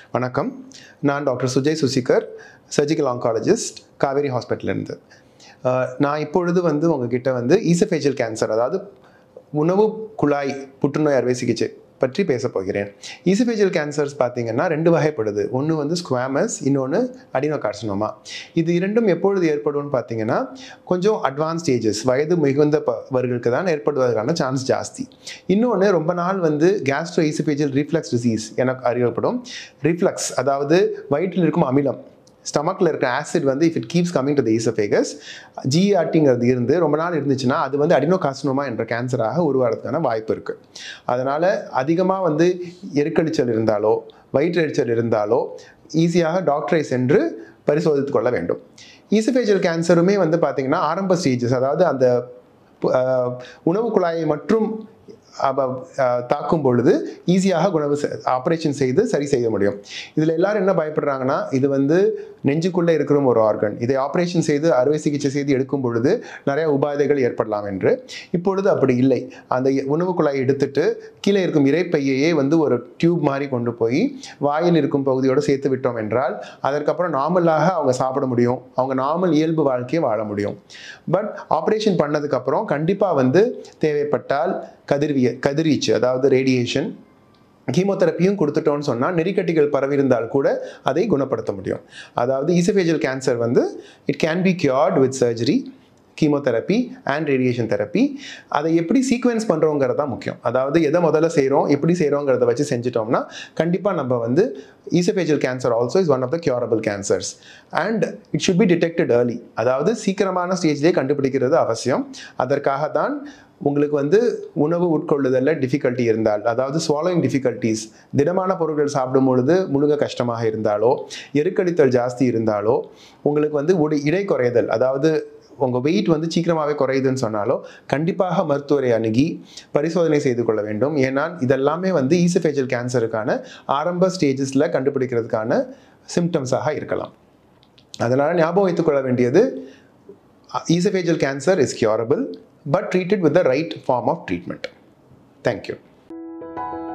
வணக்கம் நான் doctor Sujay Susikar surgical oncologist Kaveri ஹாஸ்பிட்டல்லேருந்து நான் இப்பொழுது வந்து உங்ககிட்ட வந்து ஈசஃபேஜியல் கேன்சர் அதாவது உணவு குழாய் புற்றுநோய் அறுவை சிகிச்சை பற்றி பேச போகிறேன் ஈசஃபேஜியல் கேன்சர்ஸ் பார்த்தீங்கன்னா ரெண்டு வகைப்படுது ஒன்று வந்து ஸ்குவாமஸ் இன்னொன்று அடினோகார்சினோமா இது இரண்டும் எப்பொழுது ஏற்படும்னு பார்த்தீங்கன்னா கொஞ்சம் அட்வான்ஸ் ஸ்டேஜஸ் வயது மிகுந்தவர்களுக்கு தான் ஏற்படுவதற்கான சான்ஸ் ஜாஸ்தி இன்னொன்று ரொம்ப நாள் வந்து கேஸ்ட்ரோ ஈசஃபேஜியல் ரீஃப்ளக்ஸ் டிசீஸ் என அறியப்படும் ரிஃப்ளக்ஸ் அதாவது வயிற்றில் இருக்கும் அமிலம் ஸ்டமக்கில் இருக்க ஆசிட் வந்து if it keeps coming to the oesophagus ஜிஆர்டிங்கிறது இருந்து ரொம்ப நாள் இருந்துச்சுன்னா அது வந்து அடினோகாசினோமா என்ற கேன்சராக உருவாகிறதுக்கான வாய்ப்பு இருக்குது அதனால் அதிகமாக வந்து எருக்கடிச்சல் இருந்தாலோ வயிற்றெரிச்சல் இருந்தாலோ ஈஸியாக டாக்டரை சென்று பரிசோதித்து கொள்ள வேண்டும் ஈசஃபேஜியல் கேன்சருமே வந்து பார்த்திங்கன்னா ஆரம்ப ஸ்டேஜஸ் அதாவது அந்த உணவு குழாயை மற்றும் தாக்கும் பொழுது ஈஸியாக குணவு ஆப்ரேஷன் செய்து சரி செய்ய முடியும் இதில் எல்லாரும் என்ன பயப்படுறாங்கன்னா இது வந்து நெஞ்சுக்குள்ளே இருக்கிற ஒரு ஆர்கன் இதை ஆப்ரேஷன் செய்து அறுவை சிகிச்சை செய்து எடுக்கும் பொழுது நிறைய உபாதைகள் ஏற்படலாம் என்று இப்பொழுது அப்படி இல்லை அந்த உணவு குழாயை எடுத்துட்டு கீழே இருக்கும் இறைப்பையையே வந்து ஒரு டியூப் மாதிரி கொண்டு போய் வாயில் இருக்கும் பகுதியோடு சேர்த்து விட்டோம் என்றால் அதற்கப்புறம் நார்மலாக அவங்க சாப்பிட முடியும் அவங்க நார்மல் இயல்பு வாழ்க்கையை வாழ முடியும் பட் ஆப்ரேஷன் பண்ணதுக்கப்புறம் கண்டிப்பாக வந்து தேவைப்பட்டால் கதிர்விய கதிர்வீச்சு அதாவது ரேடியேஷன் கீமோதெரப்பியும் கொடுத்துட்டோம்னு சொன்னால் நெறிக்கட்டிகள் பரவிருந்தால் கூட அதை குணப்படுத்த முடியும் அதாவது ஈசஃபேஜியல் கேன்சர் வந்து it can be cured with surgery chemotherapy and radiation therapy அதை எப்படி சீக்வென்ஸ் பண்ணுறோங்கிறது தான் முக்கியம் அதாவது எதை முதல்ல செய்கிறோம் எப்படி செய்கிறோங்கிறத வச்சு செஞ்சிட்டோம்னா கண்டிப்பாக நம்ம வந்து oesophageal cancer also is one of the curable cancers and it should be detected early அதாவது சீக்கிரமான ஸ்டேஜ்லேயே கண்டுபிடிக்கிறது அவசியம் அதற்காக தான் உங்களுக்கு வந்து உணவு உட்கொள்ளுதலில் டிஃபிகல்ட்டி இருந்தால் அதாவது ஸ்வாலோயிங் டிஃபிகல்ட்டிஸ் திடமான பொருட்கள் சாப்பிடும் பொழுது முழுக கஷ்டமாக இருந்தாலோ எருக்கடித்தல் ஜாஸ்தி இருந்தாலோ உங்களுக்கு வந்து உடை இடை குறைதல் அதாவது உங்கள் வெயிட் வந்து சீக்கிரமாகவே குறையுதுன்னு சொன்னாலோ கண்டிப்பாக மருத்துவரை அணுகி பரிசோதனை செய்து கொள்ள வேண்டும் ஏன்னா இதெல்லாமே வந்து ஈசஃபேஜியல் கேன்சருக்கான ஆரம்ப ஸ்டேஜஸில் கண்டுபிடிக்கிறதுக்கான சிம்டம்ஸாக இருக்கலாம் அதனால் ஞாபகம் வைத்துக்கொள்ள வேண்டியது oesophageal cancer is curable but treated with the right form of treatment. Thank you.